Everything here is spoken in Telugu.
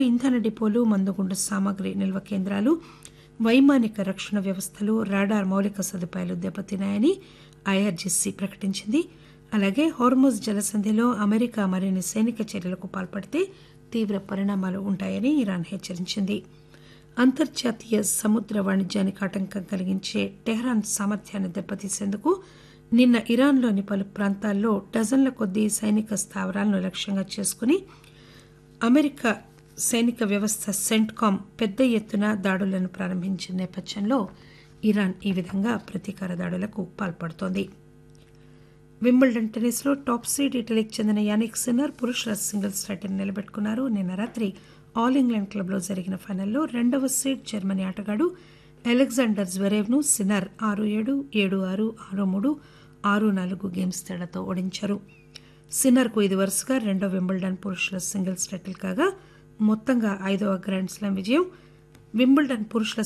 ఇంధన డిపోలు మందుగుండు సామగ్రి నిల్వ కేంద్రాలు వైమానిక రక్షణ వ్యవస్థలు రాడార్ మౌలిక సదుపాయాలు దెబ్బతిన్నాయని ఐఆర్జీసీ ప్రకటించింది అలాగే హోర్ముజ్ జలసంధిలో అమెరికా మరిన్ని సైనిక చర్యలకు పాల్పడితే తీవ్ర పరిణామాలు ఉంటాయని ఇరాన్ హెచ్చరించింది అంతర్జాతీయ సముద్ర వాణిజ్యానికి ఆటంకం కలిగించే టెహ్రాన్ సామర్థ్యాన్ని దెబ్బతీసేందుకు నిన్న ఇరాన్లోని పలు ప్రాంతాల్లో డజన్ల కొద్దీ సైనిక స్థావరాలను లక్ష్యంగా చేసుకుని అమెరికా సైనిక వ్యవస్థ సెంట్కామ్ పెద్ద ఎత్తున దాడులను ప్రారంభించిన నేపథ్యంలో ఇరాన్ ఈ విధంగా ప్రతీకార దాడులకు పాల్పడుతోంది వింబుల్డన్ టెన్నిస్ లో టాప్ సీడ్ ఇటలీకి చెందిన యానిక్ సిన్నర్ పురుషుల సింగిల్స్ టైటిల్ నిలబెట్టుకున్నారు నిన్న రాత్రి ఆల్ ఇంగ్లాండ్ క్లబ్ లో జరిగిన ఫైనల్లో రెండవ సీడ్ జర్మనీ ఆటగాడు అలెగ్జాండర్ జ్వరేవ్ ను సిన్నర్ ఆరు ఏడు ఏడు ఆరు ఆరు మూడు ఆరు నాలుగు గేమ్స్ తేడాతో ఓడించారు సిన్నర్ కు ఇది వరుసగా రెండో వింబుల్డన్ పురుషుల సింగిల్స్ టైటిల్ కాగా మొత్తంగా ఐదవ గ్రాండ్ స్లామ్ విజయం వింబుల్డన్ పురుషుల